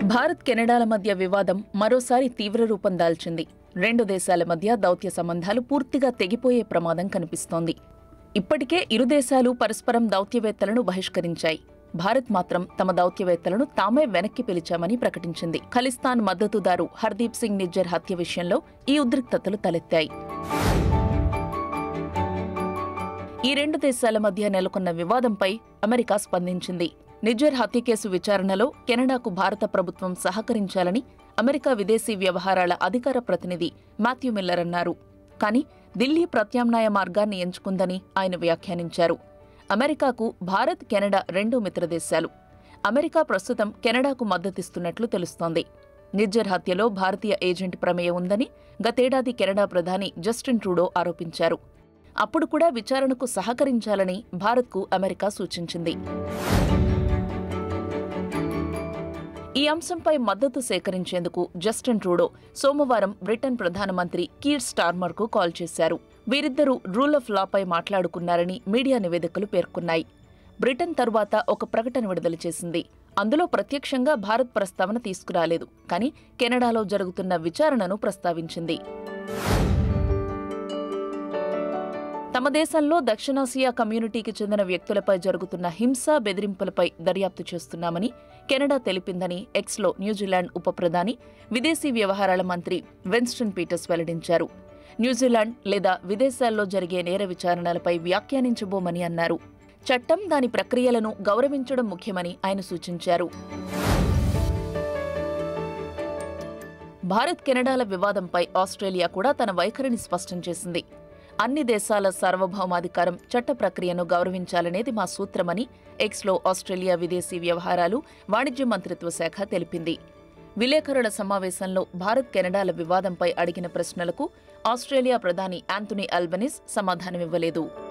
భారత్ కెనడాల మధ్య వివాదం మరోసారి తీవ్ర రూపం దాల్చింది రెండు దేశాల మధ్య దౌత్య సంబంధాలు పూర్తిగా తెగిపోయే ప్రమాదం కనిపిస్తోంది ఇప్పటికే ఇరు దేశాలు పరస్పరం దౌత్యవేత్తలను బహిష్కరించాయి భారత్ మాత్రం తమ దౌత్యవేత్తలను తామే వెనక్కి పిలిచామని ప్రకటించింది ఖలిస్తాన్ మద్దతుదారు హర్దీప్ సింగ్ నిజ్జర్ హత్య విషయంలో ఈ ఉద్రిక్తతలు తలెత్తాయి ఈ రెండు దేశాల మధ్య నెలకొన్న వివాదంపై అమెరికా స్పందించింది నిజ్జర్ హత్య కేసు విచారణలో కెనడాకు భారత ప్రభుత్వం సహకరించాలని అమెరికా విదేశీ వ్యవహారాల అధికార ప్రతినిధి మాథ్యూ మిల్లర్ అన్నారు కానీ ఢిల్లీ ప్రత్యామ్నాయ మార్గాన్ని ఎంచుకుందని ఆయన వ్యాఖ్యానించారు అమెరికాకు భారత్ కెనడా రెండు మిత్రదేశాలు అమెరికా ప్రస్తుతం కెనడాకు మద్దతిస్తున్నట్లు తెలుస్తోంది నిజ్జర్ హత్యలో భారతీయ ఏజెంట్ ప్రమేయం ఉందని గతేడాది కెనడా ప్రధాని జస్టిన్ ట్రూడో ఆరోపించారు అప్పుడు కూడా విచారణకు సహకరించాలని భారత్కు అమెరికా సూచించింది ఈ అంశంపై మద్దతు సేకరించేందుకు జస్టిన్ ట్రూడో సోమవారం బ్రిటన్ ప్రధానమంత్రి కీర్ స్టార్మర్కు కాల్ చేశారు వీరిద్దరూ రూల్ ఆఫ్ లాపై మాట్లాడుకున్నారని మీడియా నివేదికలు పేర్కొన్నాయి బ్రిటన్ తరువాత ఒక ప్రకటన విడుదల చేసింది అందులో ప్రత్యక్షంగా భారత్ ప్రస్తావన తీసుకురాలేదు కానీ కెనడాలో జరుగుతున్న విచారణను ప్రస్తావించింది తమ దేశంలో దక్షిణాసియా కమ్యూనిటీకి చెందిన వ్యక్తులపై జరుగుతున్న హింస బెదిరింపులపై దర్యాప్తు చేస్తున్నామని కెనడా తెలిపిందని ఎక్స్లో న్యూజిలాండ్ ఉప ప్రధాని విదేశీ వ్యవహారాల మంత్రి వెన్స్టన్ పీటర్స్ వెల్లడించారు న్యూజిలాండ్ లేదా విదేశాల్లో జరిగే నేర విచారణలపై వ్యాఖ్యానించబోమని అన్నారు చట్టం దాని ప్రక్రియలను గౌరవించడం ముఖ్యమని ఆయన సూచించారు భారత్ కెనడాల వివాదంపై ఆస్ట్రేలియా కూడా తన వైఖరిని స్పష్టం చేసింది అన్ని దేశాల సార్వభౌమాధికారం చట్ట ప్రక్రియను గౌరవించాలనేది మా సూత్రమని ఎక్స్లో ఆస్ట్రేలియా విదేశీ వ్యవహారాలు వాణిజ్య మంత్రిత్వ శాఖ తెలిపింది విలేకరుల సమావేశంలో భారత్ కెనడాల వివాదంపై అడిగిన ప్రశ్నలకు ఆస్ట్రేలియా ప్రధాని యాంథనీ అల్బనీస్ సమాధానమివ్వలేదు